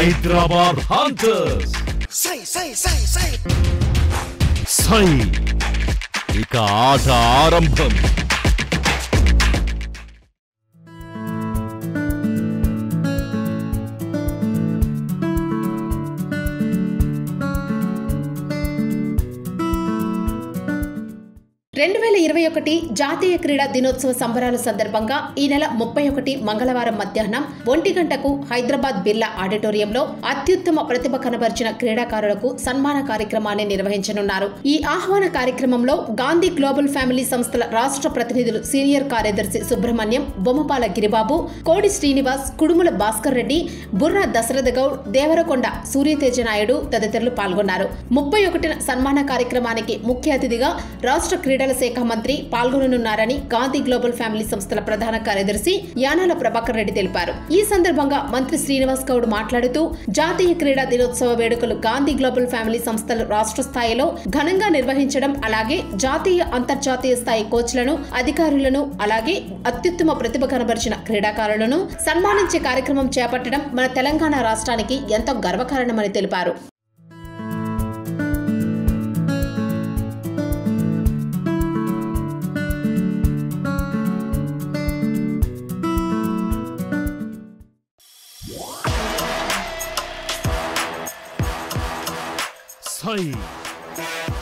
Hyderabad hunters సై సై సై సై సై ఇక ఆట ఆరంభం రెండు వేల ఇరవై ఒకటి జాతీయ క్రీడా దినోత్సవ సంబరాల సందర్భంగా ఈ నెల ముప్పై ఒకటి మంగళవారం మధ్యాహ్నం ఒంటి గంటకు హైదరాబాద్ బిర్లా ఆడిటోరియంలో అత్యుత్తమ ప్రతిభ కనబరిచిన క్రీడాకారులకు సన్మాన కార్యక్రమాన్ని నిర్వహించనున్నారు ఈ ఆహ్వాన కార్యక్రమంలో గాంధీ గ్లోబల్ ఫ్యామిలీ సంస్థల రాష్ట్ర ప్రతినిధులు సీనియర్ కార్యదర్శి సుబ్రహ్మణ్యం బొమ్మపాల గిరిబాబు కోడి శ్రీనివాస్ కుడుముల భాస్కర్ రెడ్డి బుర్రా దశరథ గౌడ్ దేవరకొండ సూర్యతేజ నాయుడు తదితరులు పాల్గొన్నారు ముప్పై ఒకటిన సన్మాన కార్యక్రమానికి ముఖ్య అతిథిగా రాష్ట్ర క్రీడల శాఖ మంత్రి పాల్గొననున్నారని గాంధీ గ్లోబల్ ఫ్యామిలీ సంస్థల ప్రధాన కార్యదర్శి యానాల ప్రభాకర్ రెడ్డి తెలిపారు ఈ సందర్భంగా మంత్రి శ్రీనివాస్ గౌడ్ మాట్లాడుతూ జాతీయ క్రీడా దినోత్సవ వేడుకలు గాంధీ గ్లోబల్ ఫ్యామిలీ సంస్థలు రాష్ట్ర స్థాయిలో ఘనంగా నిర్వహించడం అలాగే జాతీయ అంతర్జాతీయ స్థాయి కోచ్లను అధికారులను అలాగే అత్యుత్తమ ప్రతిభ కనబరిచిన క్రీడాకారులను సన్మానించే కార్యక్రమం చేపట్టడం మన తెలంగాణ రాష్ట్రానికి ఎంతో గర్వకారణమని తెలిపారు సై